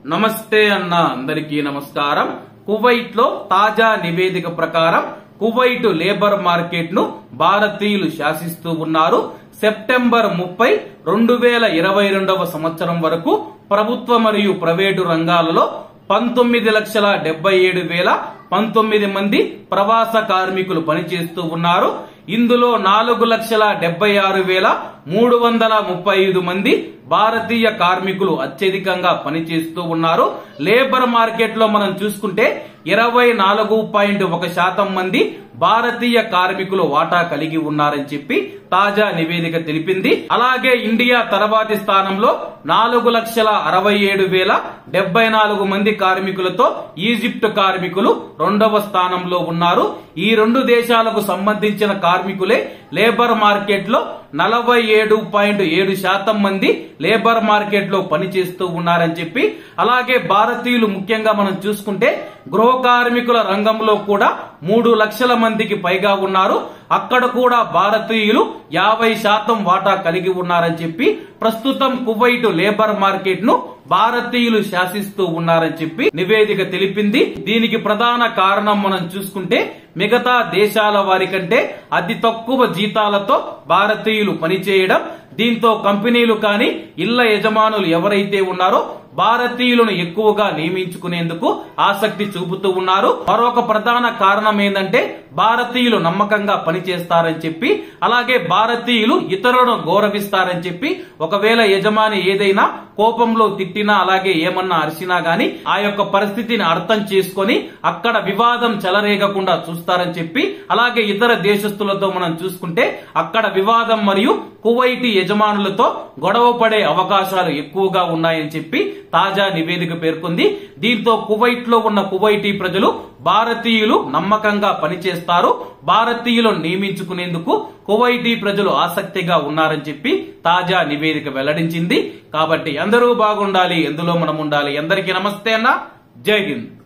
నమస్తే అన్న అందరికీ నమస్కారం కువైట్ లో తాజా నివేదిక ప్రకారం కువైట్ లేబర్ మార్కెట్ ను భారతీయులు శాసిస్తూ ఉన్నారు సెప్టెంబర్ ముప్పై రెండు వేల ఇరవై రెండవ సంవత్సరం వరకు ప్రభుత్వ మరియు ప్రైవేటు రంగాలలో పంతొమ్మిది లక్షల డెబ్బై ఏడు వేల పంతొమ్మిది మంది ప్రవాస కార్మికులు పనిచేస్తూ ఉన్నారు ఇందులో నాలుగు లక్షల డెబ్బై ఆరు వేల మూడు వందల ముప్పై ఐదు మంది భారతీయ కార్మికులు అత్యధికంగా పనిచేస్తూ ఉన్నారు లేబర్ మార్కెట్ లో మనం చూసుకుంటే ఇరవై నాలుగు పాయింట్ ఒక శాతం మంది భారతీయ కార్మికులు వాటా కలిగి ఉన్నారని చెప్పి తాజా నివేదిక తెలిపింది అలాగే ఇండియా తర్వాతి స్థానంలో నాలుగు లక్షల అరవై ఏడు వేల డెబ్బై నాలుగు మంది కార్మికులతో ఈజిప్ట్ కార్మికులు రెండవ స్థానంలో ఉన్నారు ఈ రెండు దేశాలకు సంబంధించిన కార్మికులే లేబర్ మార్కెట్ లో నలభై ఏడు పాయింట్ ఏడు శాతం మంది లేబర్ మార్కెట్ లో పనిచేస్తూ ఉన్నారని చెప్పి అలాగే భారతీయులు ముఖ్యంగా మనం చూసుకుంటే గృహ కార్మికుల రంగంలో కూడా మూడు లక్షల మందికి పైగా ఉన్నారు అక్కడ కూడా భారతీయులు యాభై శాతం వాటా కలిగి ఉన్నారని చెప్పి ప్రస్తుతం కువైట్ లేబర్ మార్కెట్ ను భారతీయులు శాసిస్తూ ఉన్నారని చెప్పి నివేదిక తెలిపింది దీనికి ప్రధాన కారణం మనం చూసుకుంటే మిగతా దేశాల వారి కంటే అతి తక్కువ జీతాలతో భారతీయులు పనిచేయడం దీంతో కంపెనీలు కానీ ఇళ్ల యజమానులు ఎవరైతే ఉన్నారో భారతీయులను ఎక్కువగా నియమించుకునేందుకు ఆసక్తి చూపుతూ ఉన్నారు మరొక ప్రధాన కారణం ఏంటంటే భారతీయులు నమ్మకంగా పనిచేస్తారని చెప్పి అలాగే భారతీయులు ఇతరులను గౌరవిస్తారని చెప్పి ఒకవేళ యజమాని ఏదైనా కోపంలో తిట్టినా అలాగే ఏమన్నా అరిచినా గాని ఆ యొక్క పరిస్థితిని అర్థం చేసుకొని అక్కడ వివాదం చెలరేగకుండా చూస్తారని చెప్పి అలాగే ఇతర దేశస్తులతో మనం చూసుకుంటే అక్కడ వివాదం మరియు కువైటీ యజమానులతో గొడవ పడే అవకాశాలు ఎక్కువగా ఉన్నాయని చెప్పి తాజా నివేదిక పేర్కొంది దీంతో కువైట్ లో ఉన్న కువైటీ ప్రజలు భారతీయులు నమ్మకంగా పనిచేస్తారు భారతీయులను నియమించుకునేందుకు కువైటీ ప్రజలు ఆసక్తిగా ఉన్నారని చెప్పి తాజా నివేదిక వెల్లడించింది కాబట్టి అందరూ బాగుండాలి ఎందులో మనం ఉండాలి అందరికీ నమస్తే అన్న జై హింద్